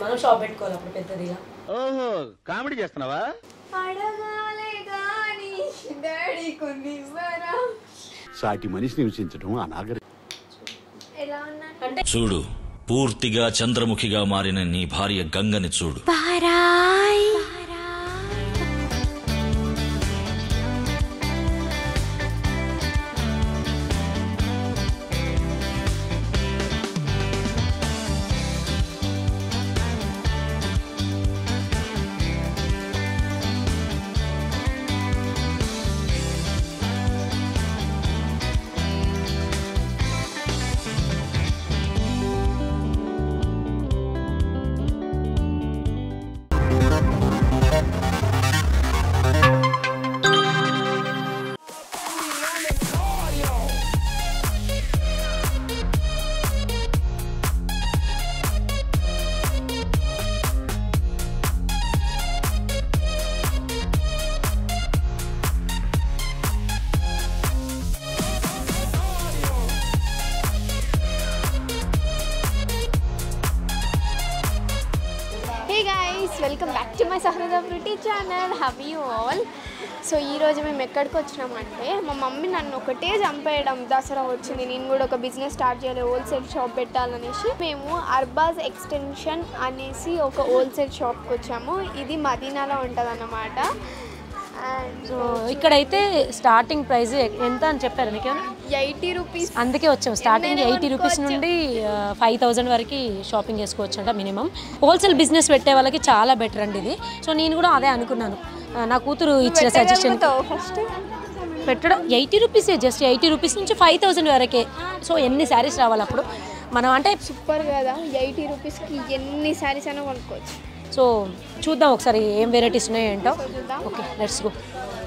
మనం షాప్ పెట్టుకోవాలి అప్పుడు పెద్దదిగా ఓహో కామెడీ చేస్తున్నావా అడగాలే గాని డాడీ కొన్ని ఇవ్వరా సాటి మనిషిని హింసించడం అనాగరి ఎలా ఉన్నా చూడు పూర్తిగా చంద్రముఖిగా మారిన నీ భార్య గంగని చూడు పారాయ్ hey guys welcome back to my Sahruda beauty channel how you all so ఈరోజు మేము ఎక్కడికి వచ్చినామంటే మా మమ్మీ నన్ను ఒకటే చంపేయడం దసరా వచ్చింది నేను కూడా ఒక బిజినెస్ స్టార్ట్ చేయాలి హోల్సేల్ షాప్ పెట్టాలనేసి మేము అర్బాజ్ ఎక్స్టెన్షన్ అనేసి ఒక హోల్సేల్ షాప్కి వచ్చాము ఇది మదీనాలో ఉంటుంది అన్నమాట అండ్ సో ఇక్కడైతే స్టార్టింగ్ ప్రైస్ ఎంత అని చెప్పారు మీకు ఎయిటీ రూపీస్ అందుకే వచ్చాం స్టార్టింగ్ ఎయిటీ రూపీస్ నుండి ఫైవ్ థౌజండ్ వరకు షాపింగ్ చేసుకోవచ్చు అంట మినిమం హోల్సేల్ బిజినెస్ పెట్టే వాళ్ళకి చాలా బెటర్ అండి ఇది సో నేను కూడా అదే అనుకున్నాను ఆ, నా కూతురు ఇచ్చిన సజెషన్ ఫస్ట్ పెట్టడం ఎయిటీ రూపీసే జస్ట్ ఎయిటీ రూపీస్ నుంచి ఫైవ్ థౌజండ్ వరకే సో ఎన్ని శారీస్ రావాలి అప్పుడు మనం అంటే సూపర్ కదా ఎయిటీ రూపీస్కి ఎన్ని శారీస్ అయినా కొనుక్కోవచ్చు సో చూద్దాం ఒకసారి ఏం వెరైటీస్ ఉన్నాయో ఏంటో ఓకే లెట్స్ గో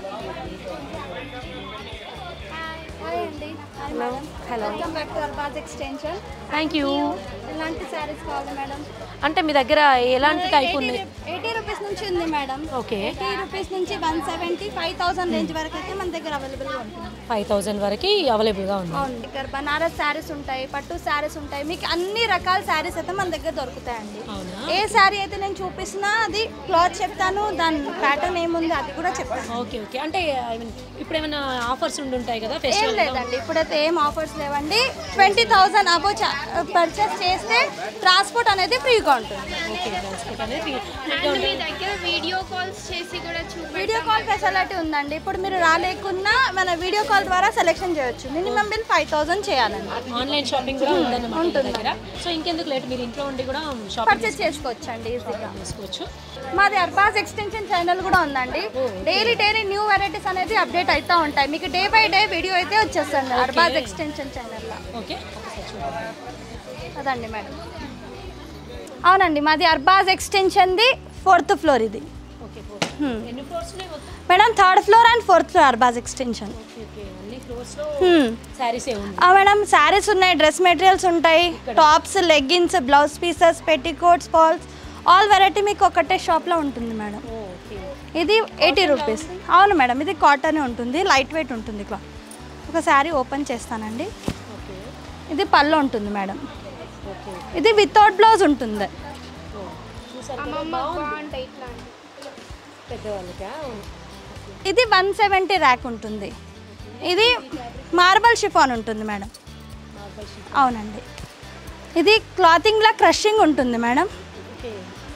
హాయ్ అండి hello hello welcome back to Arbaz extension thank you ఎలాంటి శారీస్ కావాలి మేడం అంటే మీ దగ్గర ఎలాంటి టైప్ ఉన్నాయి ఎయిటీ రూపీస్ నుంచి ఉంది మేడం ఓకే ఎయిటీ రూపీస్ నుంచి one seventy five thousand range వరకు అయితే మన దగ్గర అవైలబుల్గా ఉంటుంది ఫైవ్ థౌజండ్ వరకు అవైలబుల్గా ఉంది అవును దగ్గర బనారస్ శారీస్ ఉంటాయి పట్టు శారీస్ ఉంటాయి మీకు అన్ని రకాల శారీస్ అయితే మన దగ్గర దొరుకుతాయండి అవునా ఏ శారీ అయితే నేను చూపిస్తున్నా అది క్లాత్ చెప్తాను దాని ప్యాటర్న్ ఏముంది అది కూడా చెప్తాను ఓకే ఓకే అంటే ఐ మీన్ ఇప్పుడు ఏమైనా ఆఫర్స్ ఉండి ఉంటాయి కదా ఏం ఫెస్టివల్ లేదండి ఇప్పుడైతే ఏం ఆఫర్స్ లేవండి ట్వంటీ థౌసండ్ అబో పర్చేస్ చేస్తే ట్రాన్స్పోర్ట్ అనేది ఫ్రీగా ఉంటుంది ఓకే ట్రాన్స్పోర్ట్ అనేది మీ దగ్గర వీడియో కాల్స్ చేసి కూడా చూపి వీడియో కాల్ ఫెసిలిటీ ఉందండి ఇప్పుడు మీరు రాలేకున్నా మన వీడియో కాల్ ద్వారా సెలెక్షన్ చేయొచ్చు మినిమం బిల్ ఫైవ్ థౌసండ్ చేయాలండి ఆన్లైన్ షాపింగ్ కూడా ఉందన్నమాట మీ దగ్గర సో ఇంకెందుకు లేట్ మీరు ఇంట్లో ఉండి కూడా షాపింగ్ పర్చేస్ చేసుకోవచ్చు అండి ఈజీగా చేసుకోవచ్చు మాది అర్బాజ్ ఎక్స్టెన్షన్ ఛానల్ కూడా ఉందండి డైలీ డైలీ న్యూ వెరైటీస్ అనేది అప్డేట్ అవుతూ ఉంటాయి మీకు డే బై డే వీడియో అయితే వచ్చేస్తుంది అర్బాజ్ ఎక్స్టెన్షన్ ఛానల్లో ఓకే ఒకసారి చూడండి అదండి మేడం అవునండి మాది అర్బాజ్ ఎక్స్టెన్షన్ది ఫోర్త్ ఫ్లోర్ ఇది ఓకే Hmm. ఎన్ని ఫ్లోర్స్ ఉన్నాయి మొత్తం madam third floor and fourth floor Arbaz extension okay okay అన్ని ఫ్లోర్స్లో Hmm. శారీస్ ఏ ఉంది ఆ మేడం శారీస్ ఉన్నాయి డ్రెస్ మెటీరియల్స్ ఉంటాయి tops leggings blouse pieces petticoats పాల్స్ ఆల్ వెరైటీ మీకు ఒకటే షాప్లో ఉంటుంది మేడం ఓకే ఇది ఎయిటీ రూపీస్ అవును మేడం ఇది కాటన్ ఉంటుంది లైట్ వెయిట్ ఉంటుంది క్లాత్ ఒక శారీ ఓపెన్ చేస్తానండి ఓకే ఇది పళ్ళు ఉంటుంది మేడం ఓకే ఇది వితౌట్ బ్లౌజ్ ఉంటుంది చూసారు అమ్మమ్మ బాగుంటాయి ఇట్లాంటి పెద్దవాళ్ళకా ఇది వన్ సెవెంటీ ర్యాక్ ఉంటుంది ఇది మార్బల్ షిఫాన్ ఉంటుంది మేడం అవునండి ఇది క్లాతింగ్లా క్రషింగ్ ఉంటుంది మేడం ఓకే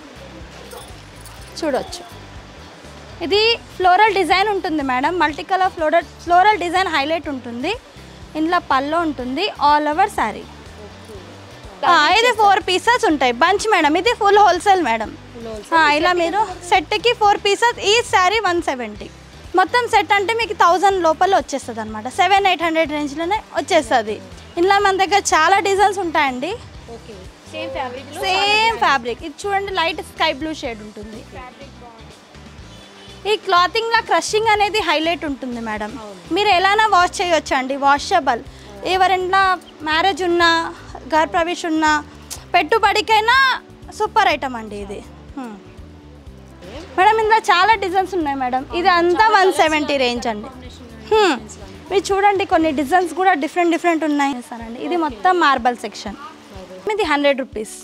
చూడొచ్చు ఇది ఫ్లోరల్ డిజైన్ ఉంటుంది madam multi colour floral floral design highlight ఉంటుంది ఇందులో పల్లో ఉంటుంది ఆల్ ఓవర్ శారీ ఇది ఫోర్ పీసెస్ ఉంటాయి బంచ్ మేడం ఇది ఫుల్ హోల్సేల్ మేడం ఆ, ఇలా మీరు సెట్కి ఫోర్ పీసెస్ ఈ శారీ వన్ సెవెంటీ మొత్తం సెట్ అంటే మీకు థౌజండ్ లోపల వచ్చేస్తుంది అనమాట సెవెన్ ఎయిట్ హండ్రెడ్ రేంజ్లోనే వచ్చేస్తుంది ఇందులో మన దగ్గర చాలా డిజైన్స్ ఉంటాయండి okay same fabric same fabric ఇది చూడండి లైట్ స్కై బ్లూ షేడ్ ఉంటుంది ఈ క్లాతింగ్ లా క్రషింగ్ అనేది హైలైట్ ఉంటుంది మేడం మీరు ఎలానా వాష్ చేయొచ్చు అండి వాషబుల్ ఎవరైనా మ్యారేజ్ ఉన్నా గర్ ప్రవేశ్ ఉన్నా పెట్టుబడికైనా సూపర్ ఐటమ్ అండి ఇది హ్మ్. మేడం ఇందులో చాలా డిజైన్స్ ఉన్నాయి మేడం ఇది అంతా వన్ సెవెంటీ రేంజ్ అండి హ్మ్. మీరు చూడండి కొన్ని డిజైన్స్ కూడా డిఫరెంట్ డిఫరెంట్ ఉన్నాయి సరే అండి ఇది మొత్తం మార్బల్ సెక్షన్ ఇది hundred rupees okay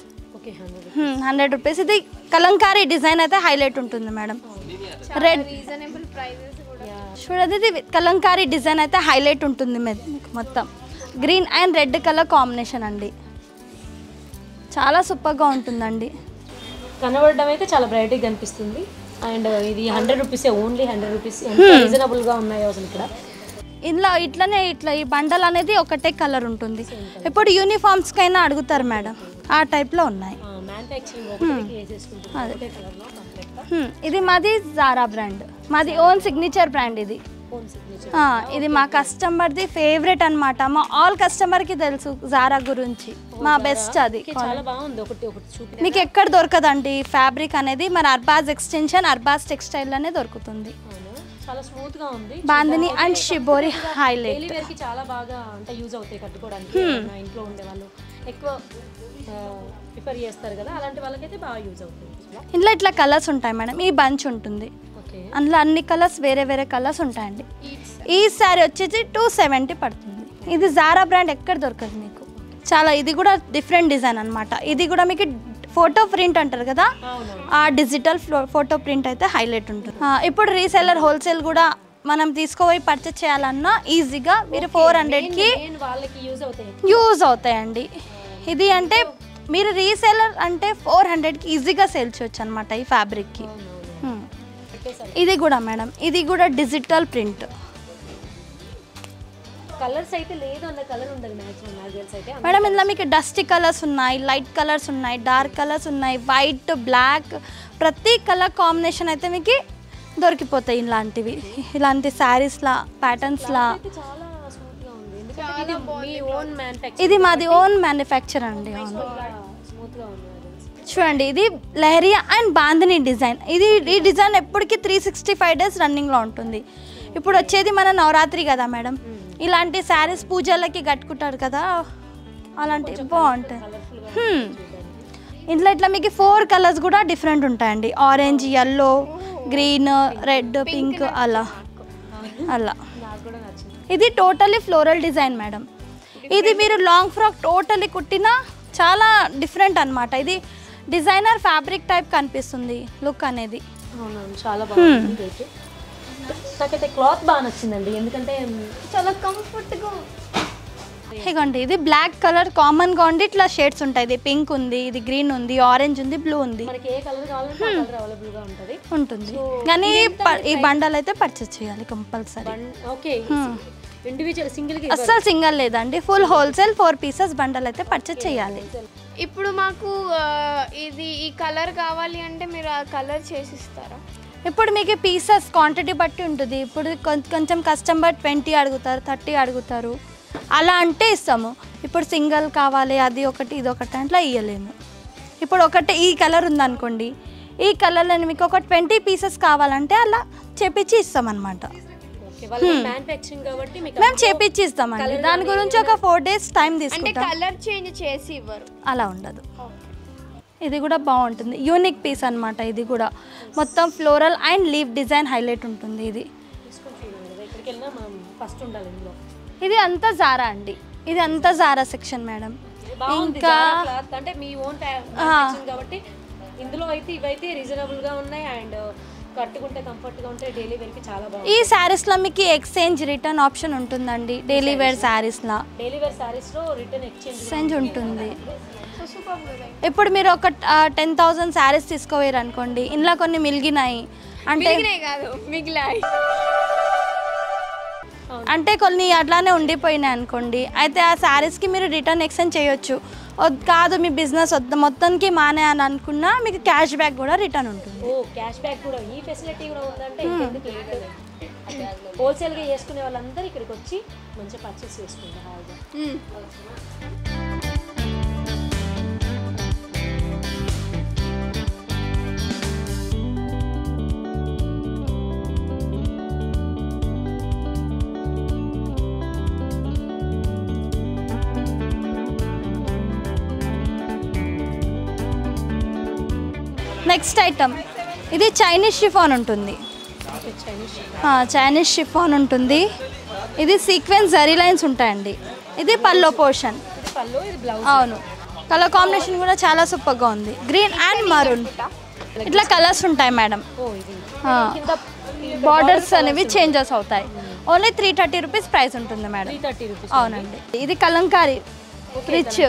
okay hundred hundred rupees ఇది కలంకారీ డిజైన్ అయితే హైలైట్ ఉంటుంది మేడం రెడ్ రీజనబుల్ ప్రైజెస్ కూడా చూడండి ఇది కలంకారీ డిజైన్ అయితే హైలైట్ ఉంటుంది మె- మొత్తం green and red colour combination అండి చాలా సూపర్గా ఉంటుందండి కనబడడం అయితే చాలా బ్రైట్గా కనిపిస్తుంది అండ్ ఇది హండ్రెడ్ రూపీసే ఓన్లీ హండ్రెడ్ రూపీస్ ఎంత రీజనబుల్గా ఉన్నాయో అసలు ఇక్కడ ఇందులో ఇట్లనే ఇట్లా ఈ బండల్ అనేది ఒకటే కలర్ ఉంటుంది ఇప్పుడు యూనిఫామ్స్కైనా అడుగుతారు మేడం ఆ టైప్లో ఉన్నాయి మ్యానుఫ్యాక్చరింగ్ ఒకటి వేసేసుకుంటుంది ఒకటే కలర్లో కంప్లీట్గా హ్మ్, ఇది మాది జారా బ్రాండ్ మాది ఓన్ సిగ్నేచర్ బ్రాండ్ ఇది ఫోన్ సిగ్నేచర్ ఆ, ఇది మా కస్టమర్ది ఫేవరెట్ అన్నమాట మా ఆల్ కస్టమర్కి తెలుసు జారా గురించి మా బెస్ట్ అది చాలా బాగుంది ఒకటి ఒకటి చూపి మీకు ఎక్కడ దొరకదండి ఫ్యాబ్రిక్ అనేది మన అర్బాజ్ ఎక్స్టెన్షన్ అర్బాజ్ టెక్స్టైల్లోనే దొరుకుతుంది అవును. చాలా స్మూత్ గా ఉంది bandhani and shibori highlight daily wear కి చాలా బాగా అంటే యూజ్ అవుతాయి కట్టుకోవడానికి నా ఇంట్లో ఉండే వాళ్ళు ఎక్కువ ప్రిఫర్ చేస్తారు కదా అలాంటి వాళ్ళకైతే బాగా యూజ్ అవుతుంది ఇట్లా ఇందులో ఇట్లా కలర్స్ ఉంటాయి మేడం ఈ బంచ్ ఉంటుంది ఓకే అందులో అన్ని కలర్స్ వేరే వేరే కలర్స్ ఉంటాయండి ఈ శారీ వచ్చేసి టూ సెవెంటీ పడుతుంది ఇది జారా బ్రాండ్ ఎక్కడ దొరకదు మీకు చాలా ఇది కూడా డిఫరెంట్ డిజైన్ అన్నమాట ఇది కూడా మీకు ఫోటో ప్రింట్ అంటారు కదా ఆ డిజిటల్ ఫోటో ప్రింట్ అయితే హైలైట్ ఉంటుంది ఆ, ఇప్పుడు రీసెల్లర్ హోల్సేల్ కూడా మనం తీసుకుపోయి పర్చేస్ చేయాలన్నా ఈజీగా మీరు ఫోర్ హండ్రెడ్కి నేను వాళ్ళకి యూజ్ అవుతాయి యూజ్ అవుతాయండి ఇది అంటే మీరు రీసెలర్ అంటే ఫోర్ హండ్రెడ్కి ఈజీగా సేల్ చేయొచ్చు అనమాట ఈ ఫ్యాబ్రిక్కి హ్మ్. ఇది కూడా మేడం ఇది కూడా డిజిటల్ ప్రింట్ కలర్స్ అయితే లేదు అన్న కలర్ ఉండదు మ్యాక్సిమం నాకు తెలిసి అయితే మేడం ఇందులో మీకు డస్టీ కలర్స్ ఉన్నాయి లైట్ కలర్స్ ఉన్నాయి డార్క్ కలర్స్ ఉన్నాయి వైట్ బ్లాక్ ప్రతి కలర్ కాంబినేషన్ అయితే మీకు దొరికిపోతాయి ఇలాంటివి ఇలాంటి శారీస్లా ప్యాటర్న్స్లా అయితే చాలా స్మూత్ గా ఉంది ఎందుకంటే ఇది మీ ఓన్ మ్యానుఫ్యాక్చర్ ఇది మాది ఓన్ మ్యానుఫ్యాక్చర్ అండి అవును స్మూత్ గా ఉంది నాకు తెలిసి. చూడండి ఇది లహరియా అండ్ బాందిని డిజైన్ ఇది ఈ డిజైన్ ఎప్పటికీ త్రీ సిక్స్టీ ఫైవ్ డేస్ రన్నింగ్లో ఉంటుంది ఇప్పుడు వచ్చేది మన నవరాత్రి కదా మేడం ఇలాంటి శారీస్ పూజలకి కట్టుకుంటారు కదా అలాంటివి బాగుంటాయి హ్మ్. ఇందులో ఇట్లా మీకు ఫోర్ కలర్స్ కూడా డిఫరెంట్ ఉంటాయండి orange yellow green red pink అలా అలా నాకు కూడా నచ్చింది ఇది టోటలీ ఫ్లోరల్ డిజైన్ మేడం ఇది మీరు లాంగ్ ఫ్రాక్ టోటలీ కుట్టినా చాలా డిఫరెంట్ అన్నమాట ఇది డిజైనర్ ఫ్యాబ్రిక్ టైప్ కనిపిస్తుంది లుక్ అనేది అవునవును చాలా బాగుంది రేటు నాకైతే క్లాత్ బాగా నచ్చిందండి ఎందుకంటే చాలా కంఫర్ట్గా ఇగోండి ఇది బ్లాక్ కలర్ కామన్గా ఉండి ఇట్లా షేడ్స్ ఉంటాయి ఇది పింక్ ఉంది ఇది గ్రీన్ ఉంది ఆరెంజ్ ఉంది బ్లూ ఉంది మనకి ఏ కలర్ కావాలంటే ఆ కలర్ అవైలబుల్ గా ఉంటది ఉంటుంది కానీ ప- ఈ బండల్ అయితే పర్చేస్ చేయాలి కంపల్సరీ ఓకే ఇండివిజువల్ సింగిల్ కి అస్సలు సింగల్ లేదండి full wholesale four pieces bundle అయితే పర్చేస్ చేయాలి ఇప్పుడు మాకు ఆ, ఇది ఈ కలర్ కావాలి అంటే మీరు ఆ కలర్ చేసిస్తారా ఇప్పుడు మీకు పీసెస్ క్వాంటిటీ బట్టి ఉంటుంది ఇప్పుడు కొం- కొంచెం కస్టమర్ ట్వంటీ అడుగుతారు థర్టీ అడుగుతారు అలా అంటే ఇస్తాము ఇప్పుడు సింగిల్ కావాలి అది ఒకటి ఇది ఒకటి అట్లా ఇవ్వలేము ఇప్పుడు ఒకటి ఈ కలర్ ఉందనుకోండి ఈ కలర్లో మీకు ఒక ట్వంటీ పీసెస్ కావాలంటే అలా చేపించి ఇస్తామన్నమాట ఓకే వాళ్ళ మ్యానుఫ్యాక్చరింగ్ కాబట్టి మీకు మేము చేపించి ఇస్తామండి దాని గురించి ఒక ఫోర్ డేస్ టైం అంటే తీసుకుంటాం కలర్ చేంజ్ చేసి ఇవ్వరు అలా ఉండదు ఇది కూడా బాగుంటుంది యూనిక్ పీస్ అన్నమాట ఇది కూడా మొత్తం floral and leaf design highlight ఉంటుంది ఇది తీసుకొని చూడండి కదా, ఎక్కడికి వెళ్ళినా మనం ఫస్ట్ ఉండాలి ఇందులో ఇది అంతా జారా అండి ఇది అంతా జారా సెక్షన్ మేడం బాగుంది ఇంకా క్లాత్ అంటే మీ ఓన్ మ్యానుఫ్యాక్చరింగ్ కాబట్టి ఇందులో అయితే ఇవైతే రీజనబుల్ గా ఉన్నాయి అండ్ కట్టుకుంటే కంఫర్ట్ గా ఉంటాయి డైలీ వేర్ కి చాలా బాగుంది ఈ శారీస్లో మీకు ఎక్స్చేంజ్ రిటర్న్ ఆప్షన్ ఉంటుందండి డైలీ వేర్ శారీస్లో డైలీ వేర్ సారీస్ లో రిటర్న్ ఎక్స్చేంజ్ ఎక్స్చేంజ్ ఉంటుంది ఇప్పుడు మీరు ఒక టెన్ థౌజండ్ శారీస్ తీసుకోవేరు అనుకోండి ఇందులో కొన్ని మిలిగినాయి అంటే మిగిలినాయి కాదు మిగిలాయి అంటే కొన్ని అట్లానే ఉండిపోయినాయి అనుకోండి అయితే ఆ శారీస్కి మీరు రిటర్న్ ఎక్స్చేంజ్ చేయొచ్చు వద్- కాదు మీ బిజినెస్ వద్ద మొత్తానికి మానే అని అనుకున్నా మీకు క్యాష్ బ్యాక్ కూడా రిటర్న్ ఉంటుంది ఓ క్యాష్ బ్యాక్ కూడా ఈ ఫెసిలిటీ కూడా ఉందంటే ఇంకెందుకు లేట్ హోల్సేల్ గా చేసుకునే వాళ్ళందరూ ఇక్కడికి వచ్చి మంచిగా పర్చేస్ చేసుకుంటారు హాయిగా నెక్స్ట్ ఐటమ్ ఇది చైనీస్ షిఫాన్ ఉంటుంది ఓకే చైనీస్ ఆ, చైనీస్ షిఫాన్ ఉంటుంది ఇది సీక్వెన్స్ జరీ లైన్స్ ఉంటాయండి ఇది పల్లో పోర్షన్ ఇది పళ్ళు ఇది బ్లౌజ్ అవును కలర్ కాంబినేషన్ కూడా చాలా సూపర్గా ఉంది గ్రీన్ అండ్ మరూన్ ఇట్లా కలర్స్ ఉంటాయి మేడం బార్డర్స్ అనేవి చేంజెస్ అవుతాయి only three thirty rupees price ఉంటుంది మేడం థర్టీ రూపీస్ అవునండి ఇది కలంకారీ రిచ్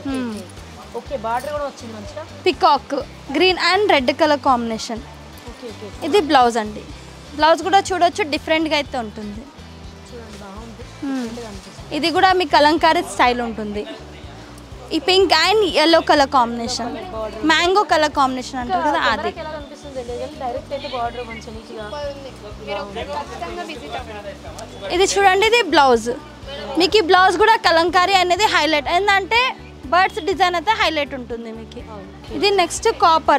ఓకే బార్డర్ కూడా వచ్చింది మంచిగా peacock green and red colour combination okay okay ఇది బ్లౌజ్ అండి బ్లౌజ్ కూడా చూడొచ్చు డిఫరెంట్గా అయితే ఉంటుంది చూడండి బాగుంది మ్మ్. ఇది కూడా మీ కలంకారీ స్టైల్ ఉంటుంది ఈ pink and yellow colour combination mango colour combination అంటారు కదా అది ఎలా కనిపిస్తుంది తెలియదు డైరెక్ట్ అయితే బార్డర్ మంచిగా నీట్గా మీరు ఒకసారి ఖచ్చితంగా విజిట్ అవ్వండి ఇది చూడండి ఇది బ్లౌజ్ మీకు ఈ బ్లౌజ్ కూడా కలంకారీ అనేది హైలైట్ ఏంటంటే బర్డ్స్ డిజైన్ అయితే హైలైట్ ఉంటుంది మీకు ఇది నెక్స్ట్ కాపర్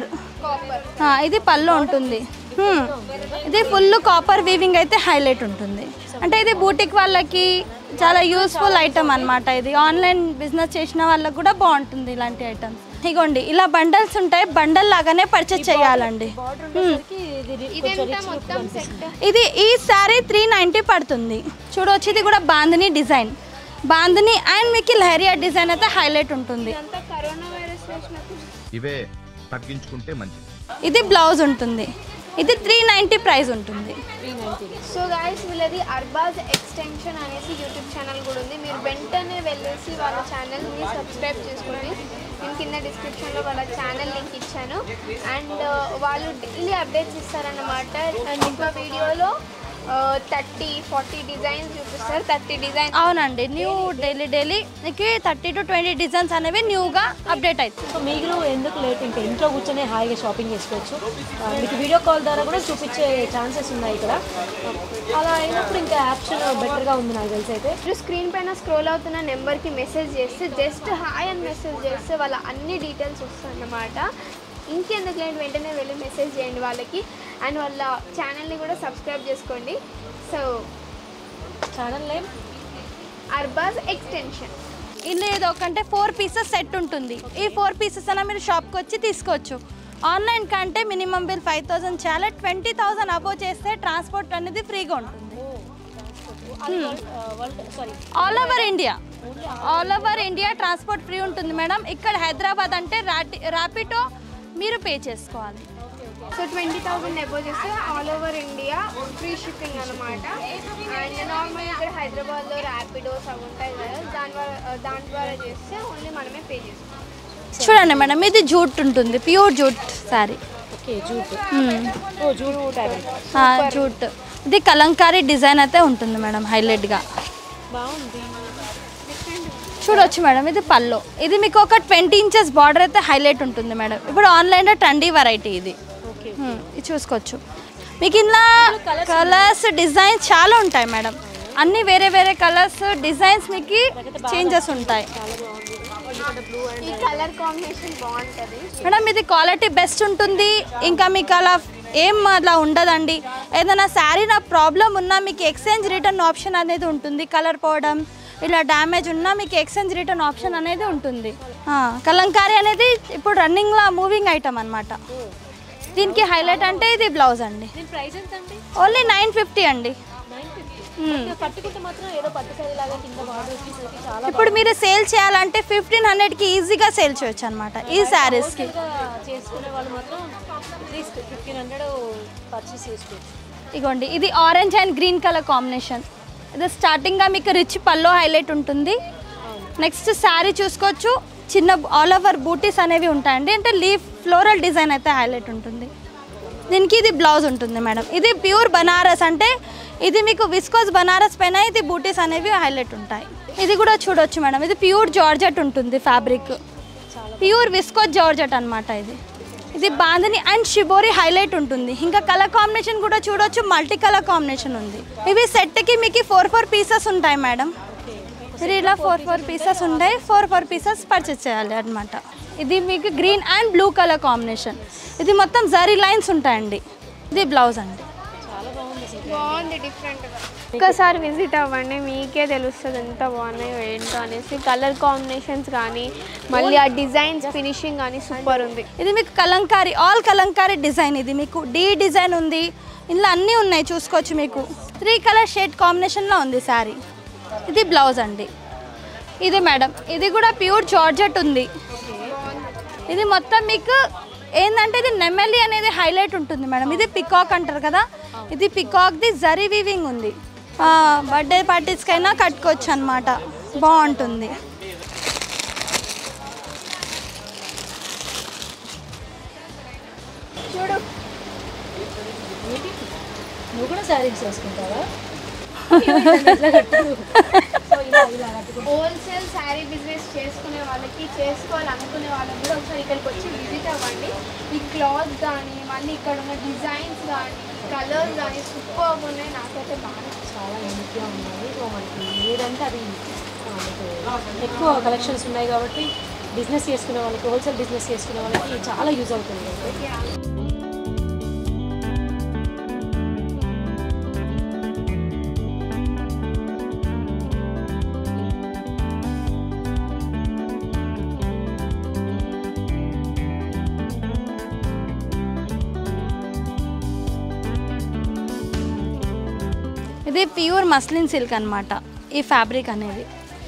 ఇది పళ్ళు ఉంటుంది హ్మ్. ఇది ఫుల్ కాపర్ వీవింగ్ అయితే హైలైట్ ఉంటుంది అంటే ఇది బూటిక్ వాళ్ళకి చాలా యూస్ఫుల్ ఐటమ్ అన్నమాట ఇది ఆన్లైన్ బిజినెస్ చేసిన వాళ్ళకి కూడా బాగుంటుంది ఇలాంటి ఐటమ్స్ ఇగోండి ఇలా బండల్స్ ఉంటాయి బండల్ లాగానే పర్చేస్ చేయాలండి హ్మ్. ఇదెంత మొత్తం సెట్ ఇది ఈ శారీ త్రీ నైంటీ పడుతుంది చూడవచ్చు ఇది కూడా బాందిని డిజైన్ బాందిని అండ్ మీకు లహరియా డిజైన్ అయితే హైలైట్ ఉంటుంది అంతా కరోనా వైరస్ వేసినప్పుడు ఇవే తగ్గించుకుంటే మంచిది ఇది బ్లౌజ్ ఉంటుంది ఇది త్రీ నైంటీ ప్రైస్ ఉంటుంది సో గాయస్ వీళ్ళది అర్బాజ్ ఎక్స్టెన్షన్ అనేసి యూట్యూబ్ ఛానల్ కూడా ఉంది మీరు వెంటనే వెళ్ళేసి వాళ్ళ ఛానల్ని సబ్స్క్రైబ్ చేసుకోండి నేను కింద డిస్క్రిప్షన్లో వాళ్ళ ఛానల్ లింక్ ఇచ్చాను అండ్ వాళ్ళు డైలీ అప్డేట్స్ ఇస్తారన్నమాట అండ్ ఒక వీడియోలో థర్టీ ఫార్టీ డిజైన్స్ చూపిస్తారు థర్టీ డిజైన్ అవునండి న్యూ డైలీ డైలీ మీకు థర్టీ టు ట్వంటీ డిజైన్స్ అనేవి న్యూగా అప్డేట్ అవుతుంది సో మీరు ఎందుకు లేట్ ఇంకా ఇంట్లో కూర్చొని హాయిగా షాపింగ్ చేసుకోవచ్చు ఆ, మీకు వీడియో కాల్ ద్వారా కూడా చూపించే ఛాన్సెస్ ఉన్నాయి ఇక్కడ అలా అయినప్పుడు ఇంకా ఆప్షన్ బెటర్గా ఉంది నాకు తెలిసి అయితే మీరు స్క్రీన్ పైన స్క్రోల్ అవుతున్న నెంబర్కి మెసేజ్ చేస్తే జస్ట్ హాయ్ అని మెసేజ్ చేస్తే వాళ్ళ అన్ని డీటెయిల్స్ వస్తాయన్నమాట ఇంకెందుకు లేని వెంటనే వెళ్ళి మెసేజ్ చేయండి వాళ్ళకి అండ్ వాళ్ళ ఛానల్ని కూడా సబ్స్క్రైబ్ చేసుకోండి so channel name Arbaz extension ఇలా ఏదో ఒకంటే ఫోర్ పీసెస్ సెట్ ఉంటుంది ఈ ఫోర్ పీసెస్ అయినా మీరు షాప్కి వచ్చి తీసుకోవచ్చు ఆన్లైన్ కంటే మినిమం బిల్ ఫైవ్ థౌసండ్ చాలా ట్వంటీ థౌసండ్ అబోవ్ చేస్తే ట్రాన్స్పోర్ట్ అనేది ఫ్రీగా ఉంటుంది world sorry all over India all over India transport free ఉంటుంది మేడం ఇక్కడ హైదరాబాద్ అంటే రాటి ర్యాపిడో మీరు పే చేసుకోవాలి సో ట్వంటీ థౌసండ్ అబోవ్ చేస్తే all over India free shipping అనమాట అండ్ నార్మల్ ఇక్కడ హైదరాబాద్లో ర్యాపిడోస్ అవి ఉంటాయి కదా దాని ద్వారా దాని ద్వారా చేస్తే ఓన్లీ మనమే పే చేసుకోవాలి చూడండి మేడం ఇది జూట్ ఉంటుంది pure jute sari okay jute ఓ జూట్ టైప్ జూట్ ఇది కలంకారీ డిజైన్ అయితే ఉంటుంది మేడం హైలైట్గా బాగుంది చూడొచ్చు మేడం ఇది పల్లో ఇది మీకు ఒక ట్వంటీ ఇంచెస్ బార్డర్ అయితే హైలైట్ ఉంటుంది మేడం ఇప్పుడు ఆన్లైన్లో ట్రెండీ వెరైటీ ఇది ఓకే హ్మ్, ఇది చూసుకోవచ్చు మీకు ఇలా కలర్స్ డిజైన్స్ చాలా ఉంటాయి మేడం అన్ని వేరే వేరే కలర్స్ డిజైన్స్ మీకు చేంజెస్ ఉంటాయి ఈ కలర్ కాంబినేషన్ బాగుంటుంది మేడం ఇది క్వాలిటీ బెస్ట్ ఉంటుంది ఇంకా మీకు అలా ఏం అలా ఉండదండి ఏదైనా శారీ నా ప్రాబ్లం ఉన్నా మీకు ఎక్స్చేంజ్ రిటర్న్ ఆప్షన్ అనేది ఉంటుంది కలర్ పోవడం ఇలా డ్యామేజ్ ఉన్నా మీకు ఎక్స్చేంజ్ రిటర్న్ ఆప్షన్ అనేది ఉంటుంది ఆ, కలంకారీ అనేది ఇప్పుడు రన్నింగ్లో మూవింగ్ ఐటమ్ అనమాట దీనికి హైలైట్ అంటే ఇది బ్లౌజ్ అండి దీని ప్రైస్ ఎంత అండి ఓన్లీ నైన్ ఫిఫ్టీ అండి నైన్ ఫిఫ్టీ కట్టుకుంటే మాత్రం ఏదో పట్టు సారీ లాగా కింద బార్డర్ వచ్చేసరికి చాలా ఇప్పుడు మీరు సేల్ చేయాలంటే ఫిఫ్టీన్ హండ్రెడ్కి ఈజీగా సేల్ చేయొచ్చు అనమాట ఈ శారీస్కి బాగా చేసుకునే వాళ్ళు మాత్రం అట్లీస్ట్ ఫిఫ్టీన్ హండ్రెడ్ పర్చేస్ చేసుకోవచ్చు ఇగోండి ఇది orange and green colour combination ఇది స్టార్టింగ్గా మీకు రిచ్ పల్లో హైలైట్ ఉంటుంది నెక్స్ట్ శారీ చూసుకోవచ్చు చిన్న ఆల్ ఓవర్ బూటీస్ అనేవి ఉంటాయండి అంటే లీఫ్ ఫ్లోరల్ డిజైన్ అయితే హైలైట్ ఉంటుంది దీనికి ఇది బ్లౌజ్ ఉంటుంది మేడం ఇది ప్యూర్ బనారస్ అంటే ఇది మీకు విస్కోస్ బనారస్ పైన ఇది బూటీస్ అనేవి హైలైట్ ఉంటాయి ఇది కూడా చూడొచ్చు మేడం ఇది ప్యూర్ జార్జెట్ ఉంటుంది ఫ్యాబ్రిక్ ప్యూర్ విస్కోస్ జార్జెట్ అన్నమాట ఇది ఇది బాందని అండ్ షిబోరి హైలైట్ ఉంటుంది ఇంకా కలర్ కాంబినేషన్ కూడా చూడొచ్చు మల్టీ కలర్ కాంబినేషన్ ఉంది ఇవి సెట్కి మీకు ఫోర్ ఫోర్ పీసెస్ ఉంటాయి మేడం మీరు ఇలా ఫోర్ ఫోర్ పీసెస్ ఉంటాయి ఫోర్ ఫోర్ పీసెస్ పర్చేస్ చేయాలి అనమాట ఇది మీకు green and blue colour combination ఇది మొత్తం జరీ లైన్స్ ఉంటాయండి ఇది బ్లౌజ్ అండి బాగుంది డిఫరెంట్గా ఒక్కసారి విజిట్ అవ్వండి మీకే తెలుస్తుంది ఎంత బాగున్నాయో ఏంటో అనేసి కలర్ కాంబినేషన్స్ కానీ మళ్ళీ ఆ డిజైన్స్ ఫినిషింగ్ కానీ సూపర్ ఉంది ఇది మీకు కలంకారీ ఆల్ కలంకారీ డిజైన్ ఇది మీకు డీ డిజైన్ ఉంది ఇందులో అన్నీ ఉన్నాయి చూసుకోవచ్చు మీకు త్రీ కలర్ షేడ్ కాంబినేషన్లో ఉంది శారీ ఇది బ్లౌజ్ అండి ఇది మేడం ఇది కూడా ప్యూర్ జార్జెట్ ఉంది ఇది మొత్తం మీకు ఏంటంటే ఇది నెమలి అనేది హైలైట్ ఉంటుంది మేడం ఇది పికాక్ అంటారు కదా ఇది పికాక్ది జరీ వీవింగ్ ఉంది బర్త్డే పార్టీస్కైనా కట్టుకోవచ్చు అనమాట బాగుంటుంది చూడు నువ్వు కూడా శారీస్ వేసుకుంటావా ఇట్లా కట్టు. సో ఇలా ఇలా కట్టుకో. హోల్సేల్ శారీ బిజినెస్ చేసుకునే వాళ్ళకి చేసుకోవాలనుకునే వాళ్ళకి కూడా ఒకసారి ఇక్కడికి వచ్చి విజిట్ అవ్వండి ఈ క్లాత్ కానీ మళ్ళీ ఇక్కడ ఉన్న డిజైన్స్ కానీ కలర్స్ కానీ సూపర్ ఉన్నాయి నాకైతే బాగా నచ్చింది. చాలా యూనిక్గా ఉన్నాయి సో మనకి ఏదంటే అది ఆ, మనకి ఎక్కువ కలెక్షన్స్ ఉన్నాయి కాబట్టి బిజినెస్ చేసుకునే వాళ్ళకి హోల్సేల్ బిజినెస్ చేసుకునే వాళ్ళకి చాలా యూజ్ అవుతుంది కాబట్టి ఇది ప్యూర్ మస్లిన్ సిల్క్ అన్నమాట ఈ ఫ్యాబ్రిక్ అనేది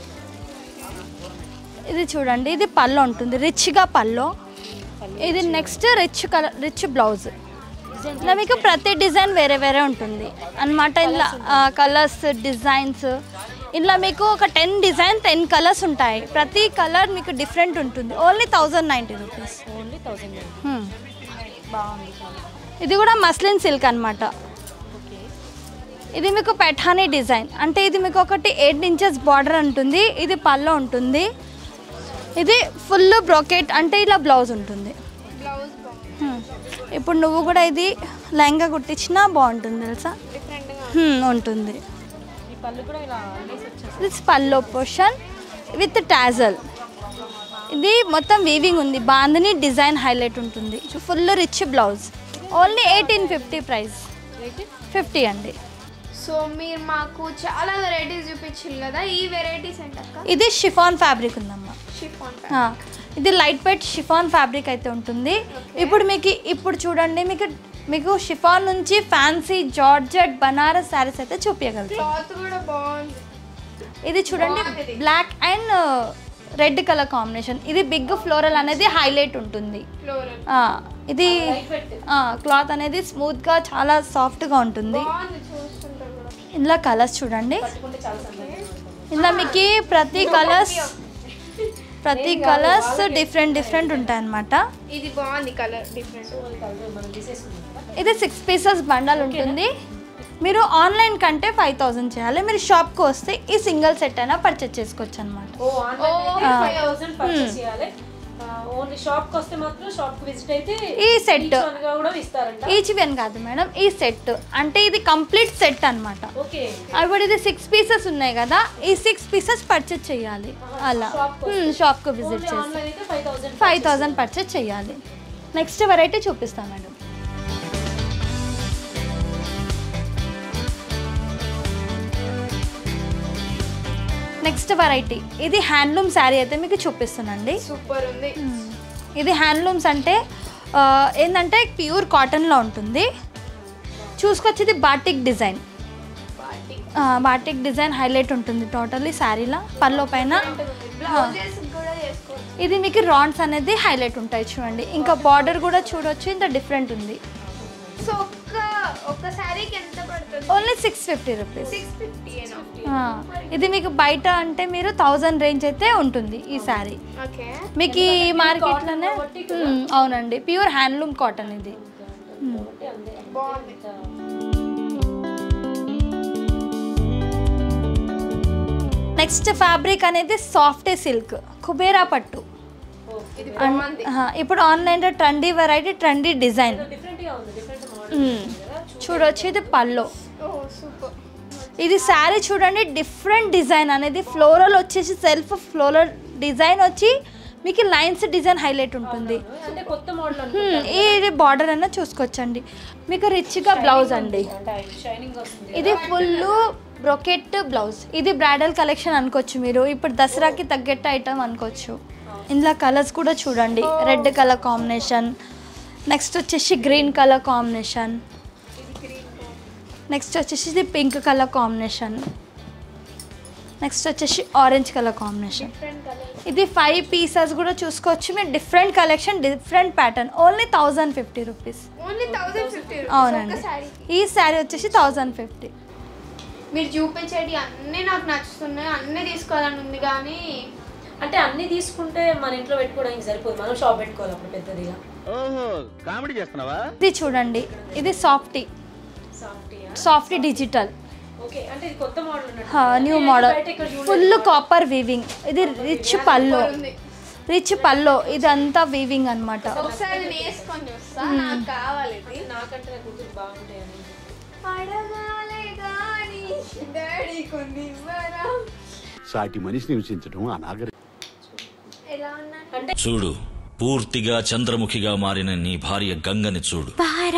ఇది చూడండి ఇది పళ్ళు ఉంటుంది రిచ్గా పళ్ళు ఇది next rich colour rich blouse ఇలా మీకు ప్రతి డిజైన్ వేరే వేరే ఉంటుంది అన్నమాట ఇలా కలర్స్ డిజైన్స్ ఇలా మీకు ఒక టెన్ డిజైన్ టెన్ కలర్స్ ఉంటాయి ప్రతి కలర్ మీకు డిఫరెంట్ ఉంటుంది only thousand ninety rupees only thousand బాగుంది చాలా ఇది కూడా మస్లిన్ సిల్క్ అన్నమాట ఓకే ఇది మీకు పెఠానీ డిజైన్ అంటే ఇది మీకు ఒకటి ఎయిట్ ఇంచెస్ బార్డర్ ఉంటుంది ఇది పళ్ళు ఉంటుంది ఇది ఫుల్ బ్రోకెట్ అంటే ఇలా బ్లౌజ్ ఉంటుంది బ్లౌజ్ బాగుంది హ్మ్. ఇప్పుడు నువ్వు కూడా ఇది లెహంగా కుట్టించినా బాగుంటుంది తెలుసా డిఫరెంట్గా హ్మ్, ఉంటుంది ఈ పళ్ళు కూడా ఇలా అల్లేసి వచ్చేసి ఇది పల్లో పోర్షన్ విత్ టాజల్ ఇది మొత్తం వీవింగ్ ఉంది బాందని డిజైన్ హైలైట్ ఉంటుంది full rich blouse only eighteen fifty price fifty అండి సో మీరు మాకు చాలా వెరైటీస్ చూపించారు కదా ఈ వెరైటీస్ ఏంటక్క ఇది షిఫాన్ ఫ్యాబ్రిక్ ఉందమ్మా షిఫాన్ ఆ, ఇది లైట్ వెయిట్ షిఫాన్ ఫ్యాబ్రిక్ అయితే ఉంటుంది ఇప్పుడు మీకు ఇప్పుడు చూడండి మీకు మీకు షిఫాన్ నుంచి ఫ్యాన్సీ జార్జెట్ బనారస్ శారీస్ అయితే చూపించగలుగుతాం క్లాత్ కూడా బాగుంది ఇది చూడండి బాగుంది. Black and red colour combination ఇది బిగ్ ఫ్లోరల్ అనేది హైలైట్ ఉంటుంది ఫ్లోరల్ ఆ, ఇది క్లాత్ అనేది స్మూత్గా చాలా సాఫ్ట్గా ఉంటుంది బాగుంది చూస్తుంటే కూడా ఇందులో కలర్స్ చూడండి ఇందులో మీకు ప్రతి కలర్స్ ప్రతి కలర్స్ డిఫరెంట్ డిఫరెంట్ ఉంటాయి అన్నమాట ఇది బాగుంది కలర్ డిఫరెంట్ మనం తీసేసుకున్నాం కదా ఇది సిక్స్ పీసెస్ బండల్ ఉంటుంది మీరు ఆన్లైన్ కంటే ఫైవ్ థౌజండ్ చేయాలి మీరు షాప్కి వస్తే ఈ సింగిల్ సెట్ అయినా పర్చేస్ చేసుకోవచ్చు అనమాట ఓ ఆన్లైన్ ఆ. ఫైవ్ థౌసండ్ పర్చేస్ చేయాలి ఓన్లీ షాప్కి వస్తే మాత్రం షాప్కి విజిట్ అయితే ఈ set. each one గా కూడా ఇస్తారంట ఈచ్ వన్ కాదు మేడం ఈ సెట్ అంటే ఇది కంప్లీట్ సెట్ అన్నమాట ఓకే ఇప్పుడు ఇది సిక్స్ పీసెస్ ఉన్నాయి కదా ఈ సిక్స్ పీసెస్ పర్చేస్ చేయాలి అలా షాప్కి విజిట్ ఓన్లీ చేసి ఆన్లైన్ అయితే five thousand five thousand purchase చేయాలి నెక్స్ట్ వెరైటీ చూపిస్తాం మేడం నెక్స్ట్ వెరైటీ ఇది హ్యాండ్లూమ్ శారీ అయితే మీకు చూపిస్తున్నాండి సూపర్ ఉంది ఇది హ్యాండ్లూమ్స్ అంటే ఆ, ఏంటంటే ప్యూర్ కాటన్లో ఉంటుంది చూసుకొచ్చి ఇది బాటిక్ డిజైన్ ఆ, బాటిక్ డిజైన్ హైలైట్ ఉంటుంది టోటల్లీ శారీలో పల్లో పైన బ్లౌజెస్ కూడా చేసుకోవచ్చు ఇది మీకు రాన్స్ అనేది హైలైట్ ఉంటాయి చూడండి ఇంకా బార్డర్ కూడా చూడొచ్చు ఇంత డిఫరెంట్ ఉంది సో ఒక్క ఒక్క శారీకి ఎంత పడుతుంది only six fifty rupees six fifty ఇది మీకు బయట అంటే మీరు థౌజండ్ రేంజ్ అయితే ఉంటుంది ఈ శారీ ఓకే మీకు ఈ మార్కెట్లోనే మ్మ్, అవునండి ప్యూర్ హ్యాండ్లూమ్ కాటన్ ఇది బాగుంది నెక్స్ట్ ఫ్యాబ్రిక్ అనేది సాఫ్ట్ సిల్క్ కుబేరా పట్టు ఇది బాగుంది ఆహా, ఇప్పుడు ఆన్లైన్లో ట్రెండీ వెరైటీ ట్రెండీ డిజైన్ డిఫరెంట్గా ఉంది డిఫరెంట్ మోడల్ చూడొచ్చు ఇది పల్లో ఓ సూపర్ ఇది శారీ చూడండి డిఫరెంట్ డిజైన్ అనేది ఫ్లోరల్ వచ్చేసి సెల్ఫ్ ఫ్లోరల్ డిజైన్ వచ్చి మీకు లైన్స్ డిజైన్ హైలైట్ ఉంటుంది అంటే కొత్త మోడల్ హ్మ్, ఈ బార్డర్ అన్న చూసుకోవచ్చండి మీకు రిచ్గా బ్లౌజ్ అండి అంటే షైనింగ్ వస్తుంది ఇది ఫుల్ బ్రొకెట్ బ్లౌజ్ ఇది బ్రైడల్ కలెక్షన్ అనుకోవచ్చు మీరు ఇప్పుడు దసరాకి తగ్గట్టు ఐటమ్ అనుకోవచ్చు ఇందులో కలర్స్ కూడా చూడండి రెడ్ కలర్ కాంబినేషన్ నెక్స్ట్ వచ్చేసి గ్రీన్ కలర్ కాంబినేషన్ నెక్స్ట్ వచ్చేసి ఇది పింక్ కలర్ కాంబినేషన్ నెక్స్ట్ వచ్చేసి ఆరెంజ్ కలర్ కాంబినేషన్ ఇది ఫైవ్ పీసెస్ కూడా చూసుకోవచ్చు మీరు different collection different pattern only thousand fifty rupees only thousand fifty అవునండి ఈ శారీ వచ్చేసి థౌజండ్ ఫిఫ్టీ మీరు చూపించేటి అన్నీ నాకు నచ్చుతున్నాయి అన్నీ తీసుకోవాలని ఉంది కానీ అంటే అన్ని తీసుకుంటే మన ఇంట్లో పెట్టుకోవడానికి సరిపోదు మనం షాప్ పెట్టుకోవాలి అప్పుడు పెద్దదిగా ఓహో కామెడీ చేస్తున్నావా ఇది చూడండి ఇది సాఫ్టీ సాఫ్టీయా సాఫ్టీ డిజిటల్ ఓకే అంటే ఇది కొత్త మోడల్ ఉన్నట్టు new model full copper weaving ఇది రిచ్ పల్లో రిచ్ పల్లో ఇదంతా వీవింగ్ అన్నమాట ఒకసారి నేను వేసుకొని చూస్తా నాకు కావాలి ఇది నాకంటే నా కూతురు బాగుంటాయని అడగాలే కానీ డాడీ కొన్ని ఇవ్వరా సాటి మనిషిని హింసించడం అనాగరికం ఎలా ఉన్నాను చూడు పూర్తిగా చంద్రముఖిగా మారిన నీ భార్య గంగని చూడు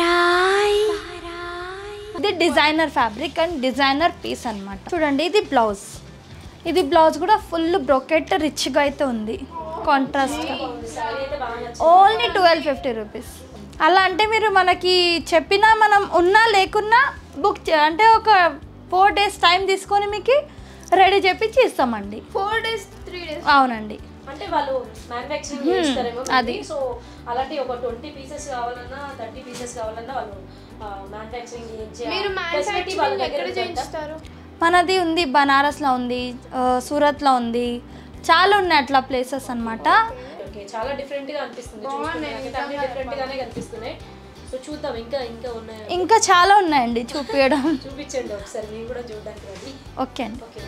ఇది designer fabric and designer piece అన్నమాట చూడండి ఇది బ్లౌజ్ ఇది బ్లౌజ్ కూడా ఫుల్ బ్రొకెట్ రిచ్గా అయితే ఉంది కాంట్రాస్ట్గా ఓన్లీ ట్వెల్వ్ ఫిఫ్టీ రూపీస్ అలా అంటే మీరు మనకి చెప్పినా మనం ఉన్నా లేకున్నా బుక్ చే- అంటే ఒక ఫోర్ డేస్ టైం తీసుకొని మీకు రెడీ చేపించి ఇస్తామండి ఫోర్ డేస్ త్రీ డేస్ అవునండి అంటే వాళ్ళు మ్యానుఫ్యాక్చరింగ్ చేస్తారేమో అది. సో అలాంటి ఒక ట్వంటీ పీసెస్ కావాలన్నా థర్టీ పీసెస్ కావాలన్నా వాళ్ళు మ్యానుఫ్యాక్చరింగ్ మీరు మ్యానుఫ్యాక్చరింగ్ ఎక్కడ చేయించుతారు మనది ఉంది బనారస్లో ఉంది ఆ, సూరత్లో ఉంది చాలా ఉన్నాయి అట్లా ప్లేసెస్ అన్నమాట ఓకే చాలా డిఫరెంట్ గా అనిపిస్తుంది చూస్తుంటే నాకైతే అన్ని డిఫరెంట్ గానే కనిపిస్తున్నాయి సో చూద్దాం ఇంకా ఇంకా ఉన్నాయి ఇంకా చాలా ఉన్నాయండి చూపించడం చూపించండి ఒకసారి మేము కూడా చూడడానికి రెడీ ఓకే అండి okay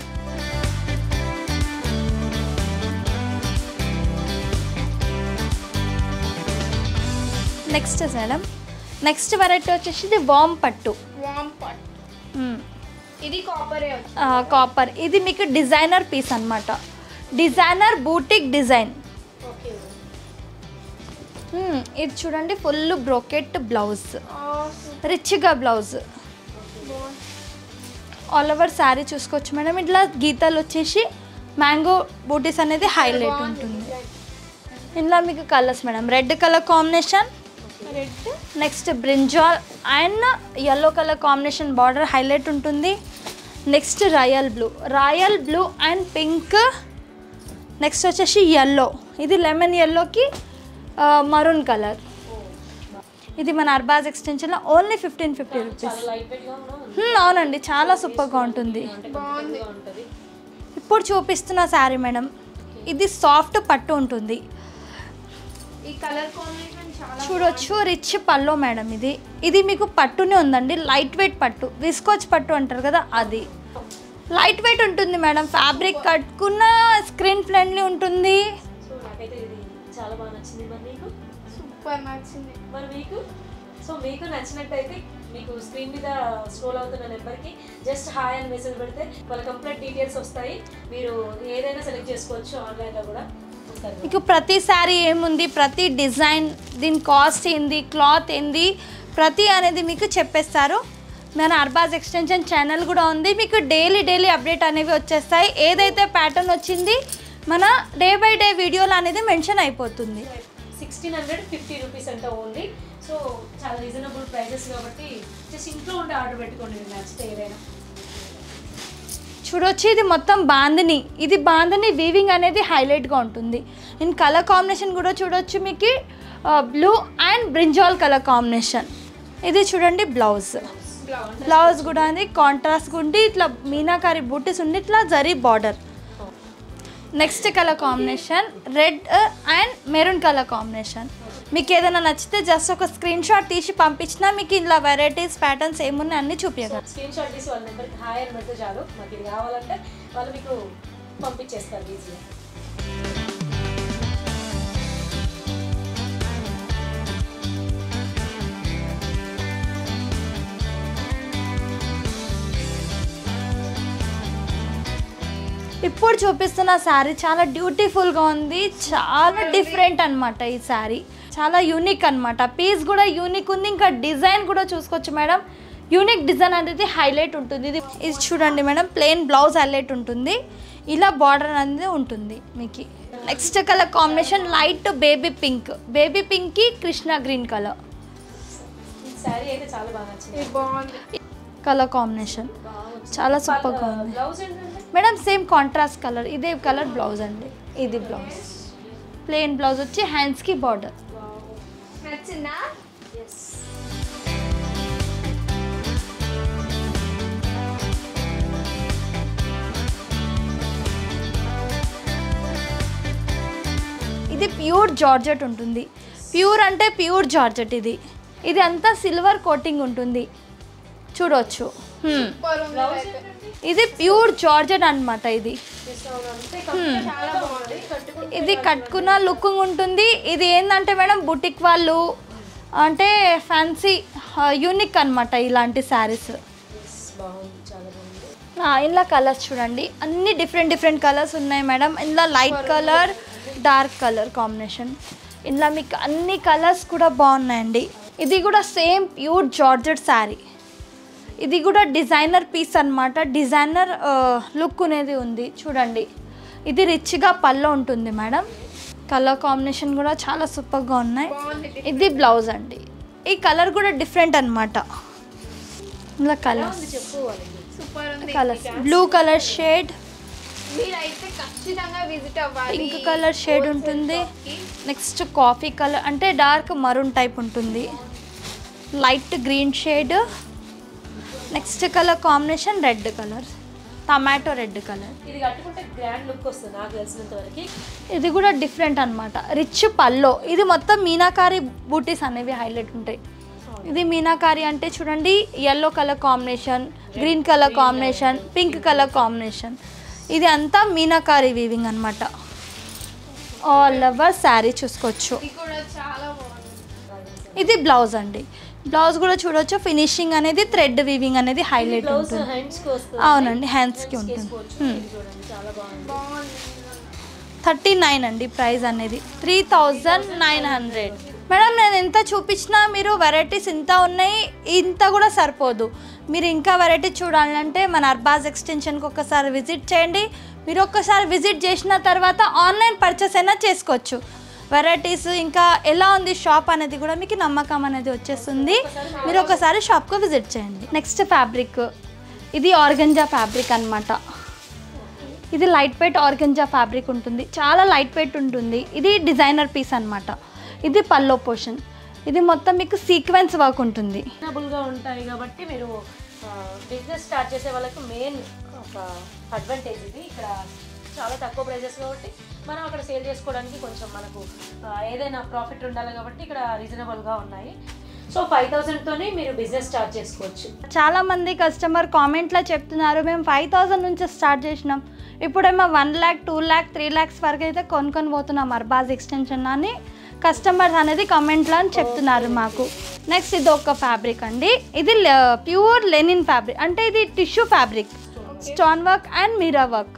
next madam next variety వచ్చేసి ఇది వామ్ పట్టు వామ్ పాట్ ఇది కాపరే కాపర్ ఇది మీకు డిజైనర్ పీస్ అన్నమాట డిజైనర్ బూటిక్ డిజైన్ ఓకే ఇది చూడండి ఫుల్ బ్రోకెట్ బ్లౌజ్ రిచ్గా బ్లౌజ్ ఆల్ ఓవర్ శారీ చూసుకోవచ్చు మేడం ఇట్లా గీతలు వచ్చేసి మ్యాంగో బూటీస్ అనేది హైలైట్ ఉంటుంది ఇందులో మీకు colours madam red colour combination red next brinjal and yellow colour combination border highlight ఉంటుంది next royal blue royal blue and pink next వచ్చేసి ఎల్లో ఇది లెమన్ ఎల్లోకి మరూన్ కలర్ ఇది మన అర్బాజ్ ఎక్స్టెన్షన్లో only fifteen fifty rupees light weight గా ఉన్నాం అవునండి చాలా సూపర్గా ఉంటుంది బాగుంది ఉంటుంది ఇప్పుడు చూపిస్తున్న శారీ మేడం ఇది సాఫ్ట్ పట్టు ఉంటుంది ఈ కలర్ కాంబినేషన్ చాలా చూడొచ్చు రిచ్ పల్లో మేడం ఇది ఇది మీకు పట్టునే ఉందండి లైట్ వెయిట్ పట్టు విస్కోచ్ పట్టు అంటారు కదా అది లైట్ వెయిట్ ఉంటుంది మేడం ఫ్యాబ్రిక్ కట్టుకున్న స్క్రీన్ ఫ్రెండ్లీ ఉంటుంది సో నాకైతే ఇది చాలా బాగా నచ్చింది మరి నీకు సూపర్ నచ్చింది మరి మీకు సో మీకు నచ్చినట్టయితే మీకు స్క్రీన్ మీద స్క్రోల్ అవుతున్న నెంబర్కి జస్ట్ హాయ్ అని మెసేజ్ పెడితే వాళ్ళ కంప్లీట్ డీటెయిల్స్ వస్తాయి మీరు ఏదైనా సెలెక్ట్ చేసుకోవచ్చు ఆన్లైన్లో కూడా ఒకసారి మీకు ప్రతి శారీ ఏముంది ప్రతి డిజైన్ దీని కాస్ట్ ఏంది క్లాత్ ఏంది ప్రతి అనేది మీకు చెప్పేస్తారు మన అర్బాజ్ ఎక్స్టెన్షన్ ఛానల్ కూడా ఉంది మీకు డైలీ డైలీ అప్డేట్ అనేవి వచ్చేస్తాయి ఏదైతే ప్యాటర్న్ వచ్చింది మన డే బై డే వీడియోలో అనేది మెన్షన్ అయిపోతుంది సిక్స్టీన్ హండ్రెడ్ ఫిఫ్టీ రూపీస్ అంటే ఓన్లీ సో చాలా రీజనబుల్ ప్రైజెస్ కాబట్టి జస్ట్ ఇంట్లో ఉండి ఆర్డర్ పెట్టుకోండి మీకు నచ్చితే ఏదైనా చూడొచ్చు ఇది మొత్తం బాందిని ఇది బాందిని వీవింగ్ అనేది హైలైట్గా ఉంటుంది ఇన్ కలర్ కాంబినేషన్ కూడా చూడొచ్చు మీకు blue and brinjal colour combination ఇది చూడండి బ్లౌజ్ బ్లౌజ్ కూడా అది కాంట్రాస్ట్ ఉండి ఇట్లా మీనాకారి బూటీస్ ఉండి ఇట్లా zari border next colour combination red and maroon colour combination మీకు ఏదైనా నచ్చితే జస్ట్ ఒక స్క్రీన్ షాట్ తీసి పంపించినా మీకు ఇలా వెరైటీస్ ప్యాటర్న్స్ ఏమున్నాయి అన్నీ చూపించగలరు స్క్రీన్ షాట్ తీసి వాళ్ళ నెంబర్కి హాయ్ అని పెడితే చాలు మాకు ఇది కావాలంటే వాళ్ళు మీకు పంపించేస్తారు ఈజీగా ఇప్పుడు చూపిస్తున్న శారీ చాలా బ్యూటిఫుల్గా ఉంది చాలా డిఫరెంట్ అన్నమాట ఈ శారీ చాలా యూనిక్ అన్నమాట పీస్ కూడా యూనిక్ ఉంది ఇంకా డిజైన్ కూడా చూసుకోవచ్చు మేడం యూనిక్ డిజైన్ అనేది హైలైట్ ఉంటుంది ఇది ఇది చూడండి మేడం ప్లెయిన్ బ్లౌజ్ హైలైట్ ఉంటుంది ఇలా బార్డర్ అనేది ఉంటుంది మీకు next colour combination light baby pink baby పింక్కి కృష్ణ గ్రీన్ కలర్ ఈ శారీ అయితే చాలా బాగా నచ్చింది ఇది బాగుంది కలర్ కాంబినేషన్ చాలా సూపర్గా ఉంది బ్లౌజ్ ఏంటంటే మేడం సేమ్ కాంట్రాస్ట్ కలర్ ఇదే కలర్ బ్లౌజ్ అండి ఇది బ్లౌజ్ ప్లెయిన్ బ్లౌజ్ వచ్చి హ్యాండ్స్కి బార్డర్ నచ్చిందా ఎస్ ఇది ప్యూర్ జార్జెట్ ఉంటుంది ప్యూర్ అంటే ప్యూర్ జార్జెట్ ఇది ఇది అంతా సిల్వర్ కోటింగ్ ఉంటుంది చూడవచ్చు Hmm. ఇది ప్యూర్ జార్జెట్ అన్నమాట ఇది చాలా బాగుంది కట్టుకుంటే ఇది కట్టుకున్న లుకింగ్ ఉంటుంది ఇది ఏంటంటే మేడం బుటిక్ వాళ్ళు అంటే ఫ్యాన్సీ యూనిక్ అన్నమాట ఇలాంటి శారీస్ yes, బాగుంది చాలా బాగుంది ఇందులో కలర్స్ చూడండి అన్ని డిఫరెంట్ డిఫరెంట్ కలర్స్ ఉన్నాయి మేడం ఇందులో light colour dark colour combination ఇందులో మీకు అన్ని కలర్స్ కూడా బాగున్నాయండి ఇది కూడా సేమ్ ప్యూర్ జార్జెట్ శారీ ఇది కూడా డిజైనర్ పీస్ అన్నమాట డిజైనర్ లుక్ అనేది ఉంది చూడండి ఇది రిచ్గా పళ్ళు ఉంటుంది మేడం కలర్ కాంబినేషన్ కూడా చాలా సూపర్గా ఉన్నాయి ఇది బ్లౌజ్ అండి ఈ కలర్ కూడా డిఫరెంట్ అన్నమాట ఇలా కలర్స్ చెప్పు వాళ్ళకి సూపర్ ఉంది కలర్స్ బ్లూ కలర్ షేడ్ మీరైతే ఖచ్చితంగా విజిట్ అవ్వాలి పింక్ కలర్ షేడ్ ఉంటుంది నెక్స్ట్ కాఫీ కలర్ అంటే డార్క్ మరూన్ టైప్ ఉంటుంది light green shade next colour combination red colour tomato red colour ఇది కట్టుకుంటే గ్రాండ్ లుక్ వస్తుంది నాకు తెలిసినంత వరకు ఇది కూడా డిఫరెంట్ అన్నమాట రిచ్ పల్లో ఇది మొత్తం మీనాకారి బూటీస్ అనేవి హైలైట్ ఉంటాయి ఇది మీనాకారి అంటే చూడండి yellow colour combination green colour combination pink colour combination ఇది అంతా మీనాకారి వీవింగ్ అనమాట ఆల్ ఓవర్ శారీ చూసుకోవచ్చు ఇది కూడా చాలా బాగుంది ఇది బ్లౌజ్ అండి బ్లౌజ్ కూడా చూడొచ్చు ఫినిషింగ్ అనేది థ్రెడ్ వీవింగ్ అనేది హైలైట్ బ్లౌజ్ ఉంటుంది హ్యాండ్స్ కి వస్తుంది అవునండి హ్యాండ్స్కి ఉంటుంది వేసుకోవచ్చు Hmm. ఇది చూడండి చాలా బాగుంది బాగుంది థర్టీ నైన్ అండి ప్రైస్ అనేది three thousand nine hundred madam నేను ఎంత చూపించినా మీరు వెరైటీస్ ఇంత ఉన్నాయి ఇంత కూడా సరిపోదు మీరు ఇంకా వెరైటీ చూడాలంటే మన అర్బాజ్ ఎక్స్టెన్షన్కి ఒక్కసారి విజిట్ చేయండి మీరు ఒక్కసారి విజిట్ చేసిన తర్వాత ఆన్లైన్ పర్చేస్ అయినా చేసుకోవచ్చు వెరైటీస్ ఇంకా ఎలా ఉంది షాప్ అనేది కూడా మీకు నమ్మకం అనేది వచ్చేస్తుంది మీరు ఒకసారి షాప్కి విజిట్ చేయండి నెక్స్ట్ ఫ్యాబ్రిక్ ఇది ఆర్గంజా ఫ్యాబ్రిక్ అన్నమాట ఇది లైట్ వెయిట్ ఆర్గంజా ఫ్యాబ్రిక్ ఉంటుంది చాలా లైట్ వెయిట్ ఉంటుంది ఇది డిజైనర్ పీస్ అన్నమాట ఇది పల్లో పోర్షన్ ఇది మొత్తం మీకు సీక్వెన్స్ వర్క్ ఉంటుంది రీజనబుల్గా ఉంటాయి కాబట్టి మీరు బిజినెస్ స్టార్ట్ చేసే వాళ్ళకి మెయిన్ ఒక అడ్వాంటేజ్ ఇది ఇక్కడ చాలా తక్కువ ప్రైజెస్ కాబట్టి మనం అక్కడ సేల్ చేసుకోవడానికి కొంచెం మనకు ఆ, ఏదైనా ప్రాఫిట్ ఉండాలి కాబట్టి ఇక్కడ రీజనబుల్గా ఉన్నాయి సో ఫైవ్ థౌజండ్తోనే మీరు బిజినెస్ స్టార్ట్ చేసుకోవచ్చు చాలా మంది కస్టమర్ కామెంట్లో చెప్తున్నారు మేము ఫైవ్ థౌజండ్ నుంచి స్టార్ట్ చేసినాం ఇప్పుడేమో one lakh two lakh three lakhs వరకు అయితే కొనుక్కొని పోతున్నాం అర్బాజ్ ఎక్స్టెన్షన్ అని కస్టమర్స్ అనేది కామెంట్లో అని చెప్తున్నారు మాకు నెక్స్ట్ ఇది ఒక ఫ్యాబ్రిక్ అండి ఇది ప్యూర్ లెనిన్ ఫ్యాబ్రిక్ అంటే ఇది tissue fabric stone work and mirror work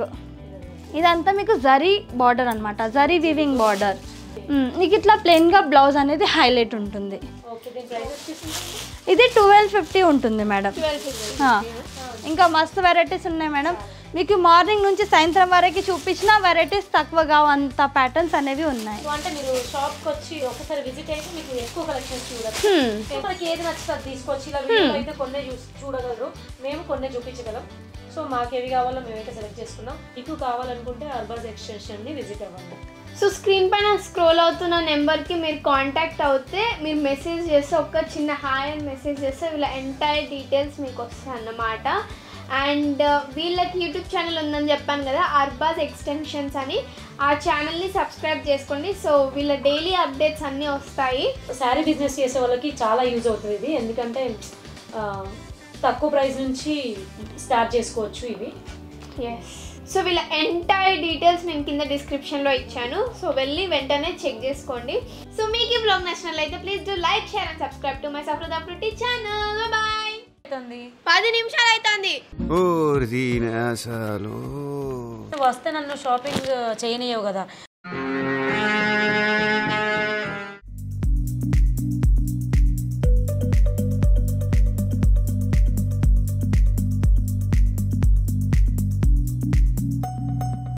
ఇదంతా మీకు జరీ బార్డర్ అనమాట జరీ వీవింగ్ బార్డర్ మీకు ఇట్లా ప్లెయిన్గా బ్లౌజ్ అనేది హైలైట్ ఉంటుంది ఓకే దీని ప్రైస్ వచ్చేసి ఇది ట్వెల్వ్ ఫిఫ్టీ ఉంటుంది మేడం ఆ, ఇంకా మస్తు వెరైటీస్ ఉన్నాయి మేడం మీకు మార్నింగ్ నుంచి సాయంత్రం వరకు చూపించిన వెరైటీస్ తక్కువగా అంత ప్యాటర్న్స్ అనేవి ఉన్నాయి సో అంటే మీరు షాప్కి వచ్చి ఒకసారి విజిట్ అయితే మీకు ఎక్కువ కలెక్షన్స్ చూడచ్చు Hmm. మనకి ఏది నచ్చితే అది తీసుకోవచ్చు ఇలా వీడియో అయితే కొన్నే చూసి చూడగలరు మేము కొన్నే చూపించగలం సో మాకు ఏవి కావాలో మేమైతే సెలెక్ట్ చేసుకున్నాం మీకు కావాలనుకుంటే అర్బర్స్ ఎక్స్టెన్షన్ని విజిట్ అవ్వండి సో స్క్రీన్ పైన స్క్రోల్ అవుతున్న నెంబర్కి మీరు కాంటాక్ట్ అవుతే మీరు మెసేజ్ చేస్తే ఒక చిన్న హాయ్ అని మెసేజ్ చేస్తే వీళ్ళ ఎంటైర్ డీటెయిల్స్ మీకు వస్తాయి అన్నమాట అండ్ వీళ్ళకి యూట్యూబ్ ఛానల్ ఉందని చెప్పాను కదా అర్బాజ్ ఎక్స్టెన్షన్స్ అని ఆ ఛానల్ని సబ్స్క్రైబ్ చేసుకోండి సో వీళ్ళ డైలీ అప్డేట్స్ అన్నీ వస్తాయి శారీ బిజినెస్ చేసే వాళ్ళకి చాలా యూజ్ అవుతుంది ఇది ఎందుకంటే ఆ, తక్కువ ప్రైస్ నుంచి స్టార్ట్ చేసుకోవచ్చు ఇవి ఎస్ సో వీళ్ళ ఎంటైర్ డీటెయిల్స్ నేను కింద డిస్క్రిప్షన్లో ఇచ్చాను సో వెళ్ళి వెంటనే చెక్ చేసుకోండి సో మీకు ఈ బ్లాగ్ నచ్చినట్లయితే please do like share and subscribe to my సఫ్రదా ప్రతి ఛానల్ బాయ్ పది నిమిషాలు అవుతుంది ఓరి దీని అసలు వస్తే నన్ను షాపింగ్ చేయనియవు కదా